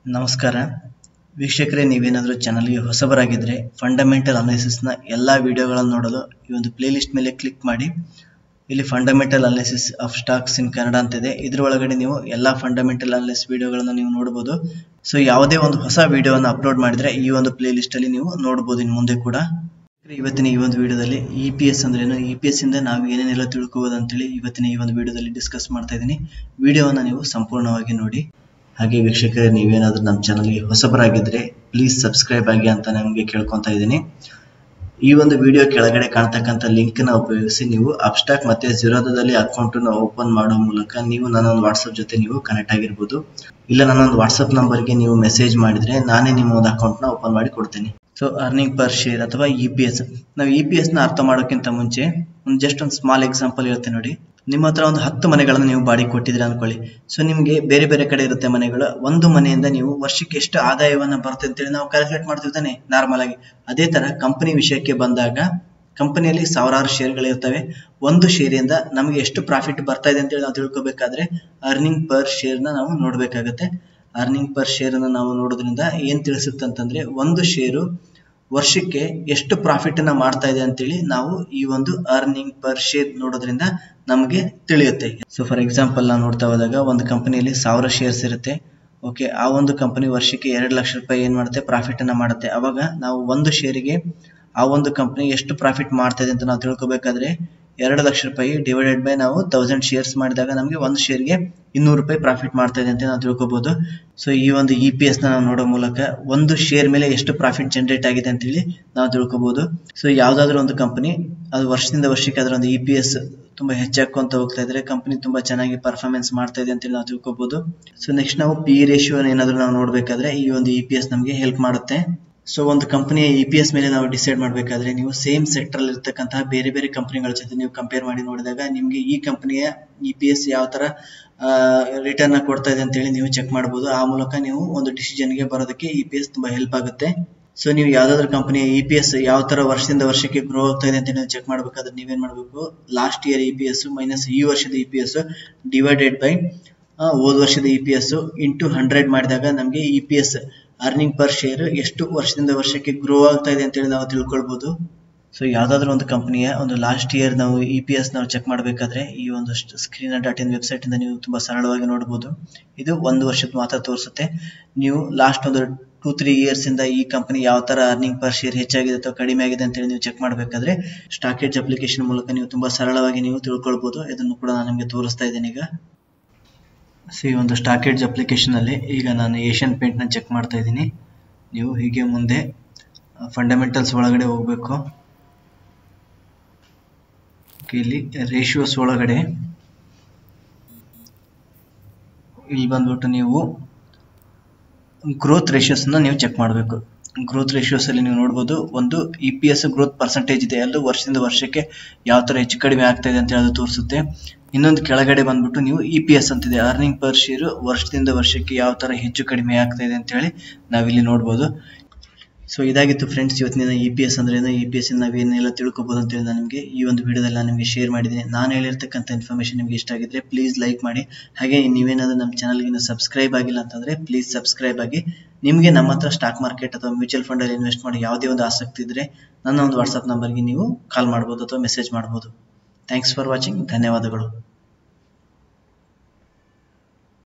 ನಮಸ್ಕಾರ ವೀಕ್ಷಕರೇ ನೀವೇನಾದರೂ ಚಾನಲ್ಗೆ ಹೊಸಬರಾಗಿದ್ದರೆ ಫಂಡಮೆಂಟಲ್ ಅನಾಲಿಸಿಸ್ನ ಎಲ್ಲ ವಿಡಿಯೋಗಳನ್ನು ನೋಡಲು ಈ ಒಂದು ಪ್ಲೇಲಿಸ್ಟ್ ಮೇಲೆ ಕ್ಲಿಕ್ ಮಾಡಿ ಇಲ್ಲಿ fundamental analysis of stocks in Kannada ಅಂತಿದೆ ಇದ್ರ ಒಳಗಡೆ ನೀವು ಎಲ್ಲ ಫಂಡಮೆಂಟಲ್ ಅನಾಲಿಸಿಸ್ ವಿಡಿಯೋಗಳನ್ನು ನೀವು ನೋಡ್ಬೋದು ಸೊ ಯಾವುದೇ ಒಂದು ಹೊಸ ವಿಡಿಯೋವನ್ನು ಅಪ್ಲೋಡ್ ಮಾಡಿದರೆ ಈ ಒಂದು ಪ್ಲೇಲಿಸ್ಟಲ್ಲಿ ನೀವು ನೋಡ್ಬೋದು ಇನ್ನು ಮುಂದೆ ಕೂಡ ಇವತ್ತಿನ ಈ ಒಂದು ವಿಡಿಯೋದಲ್ಲಿ ಇ ಪಿ ಎಸ್ ಅಂದ್ರೇನು ಇ ಪಿ ಎಸ್ ಇಂದ ನಾವು ಏನೇನೆಲ್ಲ ತಿಳ್ಕೋಬೋದು ಅಂತೇಳಿ ಇವತ್ತಿನ ಈ ಒಂದು ವಿಡಿಯೋದಲ್ಲಿ ಡಿಸ್ಕಸ್ ಮಾಡ್ತಾ ಇದ್ದೀನಿ ವಿಡಿಯೋವನ್ನು ನೀವು ಸಂಪೂರ್ಣವಾಗಿ ನೋಡಿ ಹಾಗೆ ವೀಕ್ಷಕರೇ ನೀವೇನಾದ್ರೂ ನಮ್ಮ ಚಾನಲ್ಗೆ ಹೊಸಬರಾಗಿದ್ದರೆ ಪ್ಲೀಸ್ ಸಬ್ಸ್ಕ್ರೈಬ್ ಆಗಿ ಅಂತ ನಿಮಗೆ ಕೇಳ್ಕೊತಾ ಇದ್ದೀನಿ ಈ ಒಂದು ವಿಡಿಯೋ ಕೆಳಗಡೆ ಕಾಣ್ತಕ್ಕಂಥ ಲಿಂಕ್ನ ಉಪಯೋಗಿಸಿ ನೀವು ಅಬ್ಸ್ಟಾಕ್ ಮತ್ತೆ ಜಿರೋದಾದಲ್ಲಿ ಅಕೌಂಟನ್ನು ಓಪನ್ ಮಾಡೋ ಮೂಲಕ ನೀವು ನನ್ನೊಂದು ವಾಟ್ಸಪ್ ಜೊತೆ ನೀವು ಕನೆಕ್ಟ್ ಆಗಿರ್ಬೋದು ಇಲ್ಲ ನನ್ನೊಂದು ವಾಟ್ಸಪ್ ನಂಬರ್ಗೆ ನೀವು ಮೆಸೇಜ್ ಮಾಡಿದ್ರೆ ನಾನೇ ನಿಮ್ಮ ಒಂದು ಅಕೌಂಟ್ನ ಓಪನ್ ಮಾಡಿ ಕೊಡ್ತೀನಿ ಸೊ ಅರ್ನಿಂಗ್ ಪರ್ ಶೇರ್ ಅಥವಾ ಇ ಪಿ ಎಸ್ ನಾವು ಇ ಪಿ ಎಸ್ನ ಅರ್ಥ ಮಾಡೋಕ್ಕಿಂತ ಮುಂಚೆ ಒಂದು ಜಸ್ಟ್ ಒಂದು ಸ್ಮಾಲ್ ಎಕ್ಸಾಂಪಲ್ ಹೇಳ್ತೇನೆ ನೋಡಿ ನಿಮ್ಮ ಹತ್ರ ಒಂದು ಹತ್ತು ಮನೆಗಳನ್ನು ನೀವು ಬಾಡಿಗೆ ಕೊಟ್ಟಿದ್ದೀರಾ ಅನ್ಕೊಳ್ಳಿ ಸೊ ನಿಮಗೆ ಬೇರೆ ಬೇರೆ ಕಡೆ ಇರುತ್ತೆ ಮನೆಗಳು ಒಂದು ಮನೆಯಿಂದ ನೀವು ವರ್ಷಕ್ಕೆ ಎಷ್ಟು ಆದಾಯವನ್ನ ಬರುತ್ತೆ ಅಂತೇಳಿ ನಾವು ಕ್ಯಾಲ್ಕುಲೇಟ್ ಮಾಡ್ತಿರ್ತಾನೆ ನಾರ್ಮಲ್ ಆಗಿ ಅದೇ ತರ ಕಂಪನಿ ವಿಷಯಕ್ಕೆ ಬಂದಾಗ ಕಂಪನಿಯಲ್ಲಿ ಸಾವಿರಾರು ಶೇರ್ಗಳಿರ್ತವೆ ಒಂದು ಶೇರಿಂದ ನಮಗೆ ಎಷ್ಟು ಪ್ರಾಫಿಟ್ ಬರ್ತಾ ಇದೆ ಅಂತೇಳಿ ನಾವು ತಿಳ್ಕೊಬೇಕಾದ್ರೆ ಅರ್ನಿಂಗ್ ಪರ್ ಶೇರ್ನ ನಾವು ನೋಡ್ಬೇಕಾಗತ್ತೆ ಅರ್ನಿಂಗ್ ಪರ್ ಶೇರ್ ಅನ್ನು ನಾವು ನೋಡೋದ್ರಿಂದ ಏನ್ ತಿಳಿಸುತ್ತೆ ಅಂತಂದ್ರೆ ಒಂದು ಶೇರು ವರ್ಷಕ್ಕೆ ಎಷ್ಟು ಪ್ರಾಫಿಟ್ ಅನ್ನ ಮಾಡ್ತಾ ಇದೆ ಅಂತೇಳಿ ನಾವು ಈ ಒಂದು ಅರ್ನಿಂಗ್ ಪರ್ ಶೇರ್ ನೋಡೋದ್ರಿಂದ ನಮಗೆ ತಿಳಿಯುತ್ತೆ ಸೊ ಫಾರ್ ಎಕ್ಸಾಂಪಲ್ ನಾವು ನೋಡ್ತಾ ಹೋದಾಗ ಒಂದು ಕಂಪನಿಯಲ್ಲಿ ಸಾವಿರ ಶೇರ್ಸ್ ಇರುತ್ತೆ ಓಕೆ ಆ ಒಂದು ಕಂಪನಿ ವರ್ಷಕ್ಕೆ ಎರಡು ಲಕ್ಷ ರೂಪಾಯಿ ಏನ್ ಮಾಡುತ್ತೆ ಪ್ರಾಫಿಟ್ ಅನ್ನ ಮಾಡುತ್ತೆ ಅವಾಗ ನಾವು ಒಂದು ಶೇರಿಗೆ ಆ ಒಂದು ಕಂಪನಿ ಎಷ್ಟು ಪ್ರಾಫಿಟ್ ಮಾಡ್ತಾ ಇದೆ ಅಂತ ನಾವು ತಿಳ್ಕೊಬೇಕಾದ್ರೆ ಎರಡು ಲಕ್ಷ ರೂಪಾಯಿ ಡಿವೈಡೆಡ್ ಬೈ ನಾವು ತೌಸಂಡ್ ಶೇರ್ಸ್ ಮಾಡಿದಾಗ ನಮಗೆ ಒಂದು ಶೇರ್ಗೆ ಇನ್ನೂರು ರೂಪಾಯಿ ಪ್ರಾಫಿಟ್ ಮಾಡ್ತಾ ಇದೆ ಅಂತ ನಾವು ತಿಳ್ಕೊಬಹುದು ಸೊ ಈ ಒಂದು ಇ ಪಿ ಎಸ್ ನ ನಾವು ನೋಡೋ ಮೂಲಕ ಒಂದು ಶೇರ್ ಮೇಲೆ ಎಷ್ಟು ಪ್ರಾಫಿಟ್ ಜನರೇಟ್ ಆಗಿದೆ ಅಂತೇಳಿ ನಾವು ತಿಳ್ಕೊಬಹುದು ಸೊ ಯಾವ್ದಾದ್ರು ಒಂದು ಕಂಪನಿ ಅದು ವರ್ಷದಿಂದ ವರ್ಷಕ್ಕೆ ಅದರ ಒಂದು ಇ ಪಿ ಎಸ್ ತುಂಬಾ ಹೆಚ್ಚಾಕೊಂತ ಹೋಗ್ತಾ ಇದ್ರೆ ಕಂಪನಿ ತುಂಬಾ ಚೆನ್ನಾಗಿ ಪರ್ಫಾರ್ಮೆನ್ಸ್ ಮಾಡ್ತಾ ಇದೆ ಅಂತೇಳಿ ನಾವು ತಿಳ್ಕೊಬಹುದು ಸೊ ನೆಕ್ಸ್ಟ್ ನಾವು ಪಿ ರೇಷಿಯೋ ಏನಾದ್ರು ನಾವು ನೋಡ್ಬೇಕಾದ್ರೆ ಈ ಒಂದು ಇ ಪಿ ಎಸ್ ನಮಗೆ ಹೆಲ್ಪ್ ಮಾಡುತ್ತೆ ಸೊ ಒಂದು ಕಂಪನಿಯ ಇ ಪಿ ಎಸ್ ಮೇಲೆ ನಾವು ಡಿಸೈಡ್ ಮಾಡಬೇಕಾದ್ರೆ ನೀವು ಸೇಮ್ ಸೆಕ್ಟರ್ ಅಲ್ಲಿ ಇರ್ತಕ್ಕಂತಹ ಬೇರೆ ಬೇರೆ ಕಂಪನಿಗಳ ಜೊತೆ ನೀವು ಕಂಪೇರ್ ಮಾಡಿ ನೋಡಿದಾಗ ನಿಮಗೆ ಈ ಕಂಪನಿಯ ಇ ಪಿ ಎಸ್ ಯಾವ ತರ ರಿಟರ್ನ್ ಕೊಡ್ತಾ ಇದೆ ಅಂತೇಳಿ ನೀವು ಚೆಕ್ ಮಾಡಬಹುದು ಆ ಮೂಲಕ ನೀವು ಒಂದು ಡಿಸಿಷನ್ಗೆ ಬರೋದಕ್ಕೆ ಇ ಪಿ ಎಸ್ ತುಂಬಾ ಹೆಲ್ಪ್ ಆಗುತ್ತೆ ಸೊ ನೀವು ಯಾವ್ದಾದ್ರು ಕಂಪನಿಯ ಇ ಪಿ ಎಸ್ ಯಾವ ತರ ವರ್ಷದಿಂದ ವರ್ಷಕ್ಕೆ ಗ್ರೋ ಆಗ್ತಾ ಇದೆ ಅಂತ ನೀವು ಚೆಕ್ ಮಾಡಬೇಕಾದ್ರೆ ನೀವೇನ್ ಮಾಡಬೇಕು last year E P S minus ಈ ವರ್ಷದ E P S divided by ಹೋದ ವರ್ಷದ E P S into hundred ಮಾಡಿದಾಗ ನಮಗೆ E P S earning per share ಎಷ್ಟು ವರ್ಷದಿಂದ ವರ್ಷಕ್ಕೆ ಗ್ರೋ ಆಗ್ತಾ ಇದೆ ಅಂತೇಳಿ ನಾವು ತಿಳ್ಕೊಳ್ಬಹುದು ಸೊ ಯಾವ್ದಾದ್ರು ಒಂದು ಕಂಪನಿಯ ಒಂದು ಲಾಸ್ಟ್ ಇಯರ್ ನಾವು ಇ ಪಿ ಎಸ್ ನಾವು ಚೆಕ್ ಮಾಡಬೇಕಾದ್ರೆ ಈ ಒಂದು ಸ್ಕ್ರೀನ್ ಡಾಟ್ ಇನ್ ವೆಬ್ಸೈಟ್ ಇಂದ ನೀವು ತುಂಬಾ ಸರಳವಾಗಿ ನೋಡಬಹುದು ಇದು ಒಂದು ವರ್ಷದ ಮಾತ್ರ ತೋರಿಸುತ್ತೆ ನೀವು ಲಾಸ್ಟ್ ಒಂದು ಟೂ ತ್ರೀ ಇಯರ್ಸ್ ಇಂದ ಈ ಕಂಪನಿ ಯಾವ ತರ ಅರ್ನಿಂಗ್ ಪರ್ ಶೇರ್ ಹೆಚ್ಚಾಗಿದೆ ಅಥವಾ ಕಡಿಮೆ ಆಗಿದೆ ಅಂತೇಳಿ ನೀವು ಚೆಕ್ ಮಾಡಬೇಕಾದ್ರೆ ಸ್ಟಾಕೇಜ್ ಅಪ್ಲಿಕೇಶನ್ ಮೂಲಕ ನೀವು ತುಂಬಾ ಸರಳವಾಗಿ ನೀವು ತಿಳ್ಕೊಳ್ಬಹುದು ಇದನ್ನು ಕೂಡ ನಾನು ನಿಮಗೆ ತೋರಿಸ್ತಾ ಇದ್ದೇನೆ ಈಗ ಸೊ ಈ ಒಂದು ಸ್ಟಾಕೇಜ್ ಅಪ್ಲಿಕೇಶನ್ ಅಲ್ಲಿ ಈಗ ನಾನು ಏಷ್ಯನ್ ಪೇಂಟ್ ನ ಚೆಕ್ ಮಾಡ್ತಾ ಇದ್ದೀನಿ ನೀವು ಹೀಗೆ ಮುಂದೆ ಫಂಡಮೆಂಟಲ್ಸ್ ಒಳಗಡೆ ಹೋಗ್ಬೇಕು ಇಲ್ಲಿ ರೇಷಿಯೋಸ್ ಒಳಗಡೆ ಇಲ್ಲಿ ಬಂದ್ಬಿಟ್ಟು ನೀವು ಗ್ರೋತ್ ರೇಷಿಯೋಸ್ ನೀವು ಚೆಕ್ ಮಾಡಬೇಕು ಗ್ರೋತ್ ರೇಷಿಯೋಸ್ ಅಲ್ಲಿ ನೀವು ನೋಡಬಹುದು ಒಂದು E P S growth percentage ಇದೆ ಅದು ವರ್ಷದಿಂದ ವರ್ಷಕ್ಕೆ ಯಾವ ತರ ಹೆಚ್ಚು ಕಡಿಮೆ ಆಗ್ತಾ ಇದೆ ಅಂತ ಹೇಳಿ ತೋರಿಸುತ್ತೆ ಇನ್ನೊಂದು ಕೆಳಗಡೆ ಬಂದ್ಬಿಟ್ಟು ನೀವು ಇ ಪಿ ಎಸ್ ಅಂತಿದೆ ಅರ್ನಿಂಗ್ ಪರ್ ಶೇರ್ ವರ್ಷದಿಂದ ವರ್ಷಕ್ಕೆ ಯಾವ ತರ ಹೆಚ್ಚು ಕಡಿಮೆ ಆಗ್ತಾ ಇದೆ ಅಂತ ಹೇಳಿ ನಾವಿಲ್ಲಿ ನೋಡ್ಬೋದು ಸೊ ಇದಾಗಿತ್ತು ಫ್ರೆಂಡ್ಸ್ ಇವತ್ತಿನ ಇ ಪಿ ಎಸ್ ಅಂದ್ರೆ ಇ ಪಿ ಎಸ್ ನಾವೇನೆಲ್ಲ ತಿಳ್ಕೊಬಹುದು ಅಂತ ಹೇಳಿ ನಾನು ನಿಮಗೆ ಈ ಒಂದು ವಿಡಿಯೋದಲ್ಲಿ ನಾನು ನಿಮಗೆ ಶೇರ್ ಮಾಡಿದ್ದೀನಿ ನಾನು ಹೇಳಿರ್ತಕ್ಕಂಥ ಇನ್ಫಾರ್ಮೇಶನ್ ನಿಮಗೆ ಇಷ್ಟ ಆಗಿದ್ರೆ ಪ್ಲೀಸ್ ಲೈಕ್ ಮಾಡಿ ಹಾಗೆ ನೀವೇನಾದ್ರೂ ನಮ್ಮ ಚಾನಲ್ಗೆ ಸಬ್ಸ್ಕ್ರೈಬ್ ಆಗಿಲ್ಲ ಅಂತಂದ್ರೆ ಪ್ಲೀಸ್ ಸಬ್ಸ್ಕ್ರೈಬ್ ಆಗಿ ನಿಮಗೆ ನಮ್ಮ ಹತ್ರ ಸ್ಟಾಕ್ ಮಾರ್ಕೆಟ್ ಅಥವಾ ಮ್ಯೂಚುವಲ್ ಫಂಡ್ ಅಲ್ಲಿ ಇನ್ವೆಸ್ಟ್ ಮಾಡಿ ಯಾವುದೇ ಒಂದು ಆಸಕ್ತಿ ಇದ್ರೆ ನನ್ನ ಒಂದು ವಾಟ್ಸ್ಆಪ್ ನಂಬರ್ಗೆ ನೀವು ಕಾಲ್ ಮಾಡ್ಬೋದು ಅಥವಾ ಮೆಸೇಜ್ ಮಾಡ್ಬೋದು ಥ್ಯಾಂಕ್ಸ್ ಫಾರ್ ವಾಚಿಂಗ್ ಧನ್ಯವಾದಗಳು